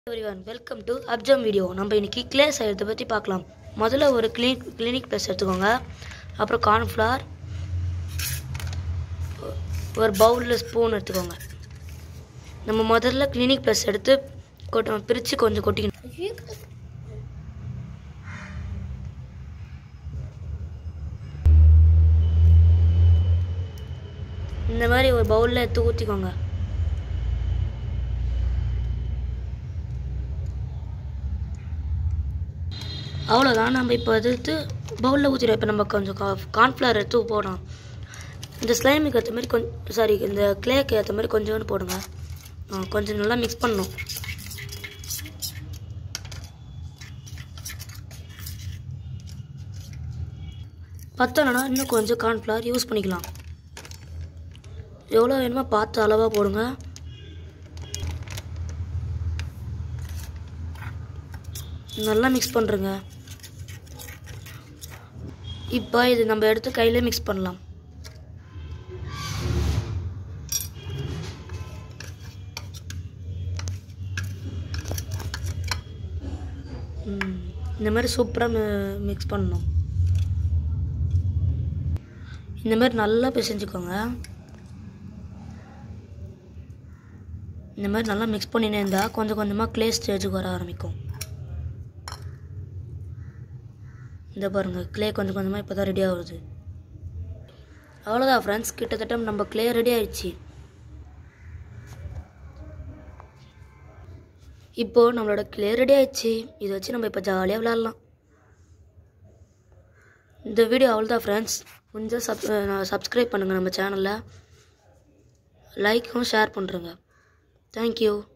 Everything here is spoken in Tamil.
எவ்ரிவன் வெல்கம் டு அப்ஜம் வீடியோ நம்ம இன்னைக்கு கிளே செய்யறதை பற்றி பார்க்கலாம் முதல்ல ஒரு கிளினிக் கிளினிக் ப்ளஸ் எடுத்துக்கோங்க அப்புறம் கார்ன்ஃப்ளவர் ஒரு பவுலில் ஸ்பூன் எடுத்துக்கோங்க நம்ம முதல்ல கிளினிக் ப்ளஸ் எடுத்து கொட்ட பிரித்து கொஞ்சம் கொட்டிக்கணும் இந்த மாதிரி ஒரு பவுலில் எடுத்து ஊற்றிக்கோங்க அவ்வளோதான் நம்ம இப்போ எடுத்து பவுலில் ஊற்றிடும் இப்போ நம்ம கொஞ்சம் கார்ன்ஃப்ளவர் எடுத்து போடணும் இந்த ஸ்லைமுக்கு ஏற்ற மாதிரி கொஞ்சம் சாரி இந்த கிளேக்கு ஏற்ற மாதிரி கொஞ்சோண்டு போடுங்க ஆ, கொஞ்சம் நல்லா மிக்ஸ் பண்ணணும் பத்தலைன்னா இன்னும் கொஞ்சம் கார்ன்ஃப்ளவர் யூஸ் பண்ணிக்கலாம் எவ்வளோ வேணுமோ பார்த்து அளவாக போடுங்க நல்லா மிக்ஸ் பண்ணுறேங்க இப்போ இது நம்ம எடுத்து கையிலே மிக்ஸ் பண்ணலாம் ம், இந்த மாதிரி சூப்பராக மிக்ஸ் பண்ணணும் இந்த மாதிரி நல்லா பிசைஞ்சுக்கோங்க இந்த மாதிரி நல்லா மிக்ஸ் பண்ணினே இருந்தால் கொஞ்சம் கொஞ்சமாக க்ளே ஸ்டேஜுக்கு வர ஆரம்பிக்கும் இந்த பாருங்கள் க்ளே கொஞ்சம் கொஞ்சமாக இப்போ தான் ரெடி ஆகுது அவ்வளோதான் ஃப்ரெண்ட்ஸ் கிட்டத்தட்ட நம்ம க்ளே ரெடி ஆயிடுச்சு இப்போது நம்மளோட க்ளே ரெடி ஆயிடுச்சு இதை வச்சு நம்ம இப்போ ஜாலியாக விளாட்லாம் இந்த வீடியோ அவ்வளோதான் ஃப்ரெண்ட்ஸ் கொஞ்சம் சப் சப்ஸ்கிரைப் பண்ணுங்கள் நம்ம சேனலில் லைக்கும் ஷேர் பண்ணுறேங்க தேங்க்யூ